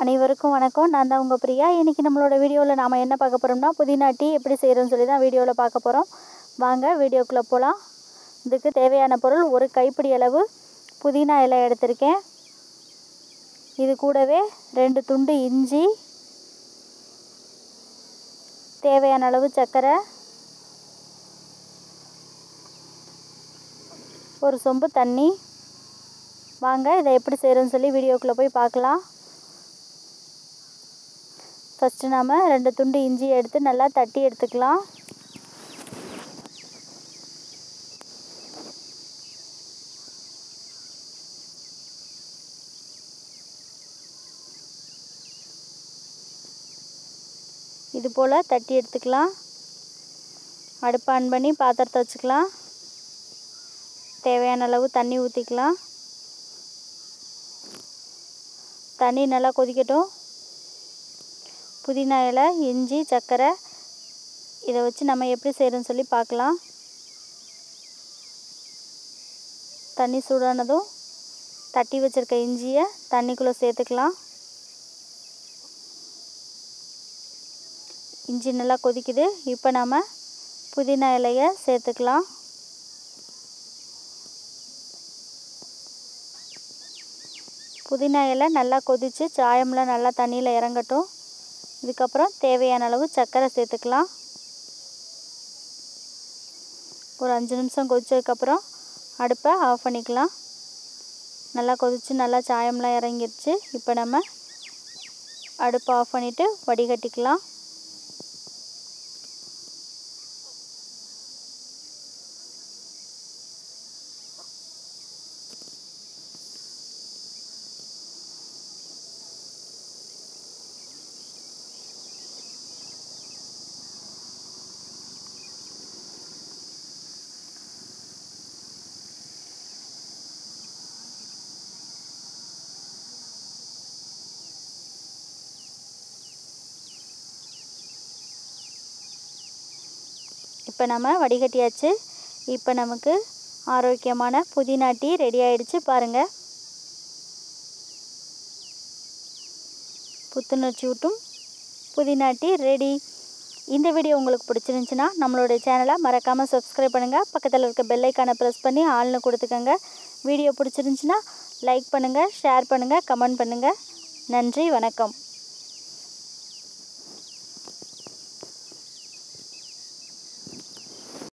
அனைவருக்கும் வணக்கம் நான் தான் உங்கள் பிரியா இன்றைக்கி நம்மளோட வீடியோவில் நாம் என்ன பார்க்க போகிறோம்னா புதினா டீ எப்படி செய்கிறோன்னு சொல்லி தான் வீடியோவில் பார்க்க போகிறோம் வாங்க வீடியோக்குள்ளே போகலாம் இதுக்கு தேவையான பொருள் ஒரு கைப்பிடி அளவு புதினா இலை எடுத்திருக்கேன் இது கூடவே ரெண்டு துண்டு இஞ்சி தேவையான அளவு சர்க்கரை ஒரு சொம்பு தண்ணி வாங்க இதை எப்படி செய்கிறோன்னு சொல்லி வீடியோக்குள்ளே போய் பார்க்கலாம் ஃபஸ்ட்டு நாம் ரெண்டு துண்டு இஞ்சி எடுத்து நல்லா தட்டி எடுத்துக்கலாம் இது போல் தட்டி எடுத்துக்கலாம் அடுப்பு ஆன் பண்ணி பாத்திரத்தை வச்சுக்கலாம் தேவையான அளவு தண்ணி ஊற்றிக்கலாம் தண்ணி நல்லா கொதிக்கட்டும் புதினா இலை இஞ்சி சர்க்கரை இதை வச்சு நம்ம எப்படி செய்கிறோன்னு சொல்லி பார்க்கலாம் தண்ணி சூடானதும் தட்டி வச்சுருக்க இஞ்சியை தண்ணிக்குள்ளே சேர்த்துக்கலாம் இஞ்சி நல்லா கொதிக்குது இப்போ நம்ம புதினா இலையை சேர்த்துக்கலாம் புதினா இலை நல்லா கொதித்து சாயம்லாம் நல்லா தண்ணியில் இறங்கட்டும் இதுக்கப்புறம் தேவையான அளவு சர்க்கரை சேர்த்துக்கலாம் ஒரு அஞ்சு நிமிஷம் கொதிச்சதுக்கப்புறம் அடுப்பை ஆஃப் பண்ணிக்கலாம் நல்லா கொதித்து நல்லா சாயம்லாம் இறங்கிடுச்சு இப்போ நம்ம அடுப்பை ஆஃப் பண்ணிவிட்டு வடிகட்டிக்கலாம் இப்போ நம்ம வடிகட்டியாச்சு இப்போ நமக்கு ஆரோக்கியமான புதினா டீ ரெடி ஆயிடுச்சு பாருங்கள் புத்துணர்ச்சி ஊட்டும் புதினா டீ ரெடி இந்த வீடியோ உங்களுக்கு பிடிச்சிருந்துச்சின்னா நம்மளுடைய சேனலை மறக்காமல் சப்ஸ்கிரைப் பண்ணுங்கள் பக்கத்தில் இருக்க பெல்லைக்கானை ப்ரெஸ் பண்ணி ஆள்னு கொடுத்துக்கோங்க வீடியோ பிடிச்சிருந்துச்சின்னா லைக் பண்ணுங்கள் ஷேர் பண்ணுங்கள் கமெண்ட் பண்ணுங்கள் நன்றி வணக்கம்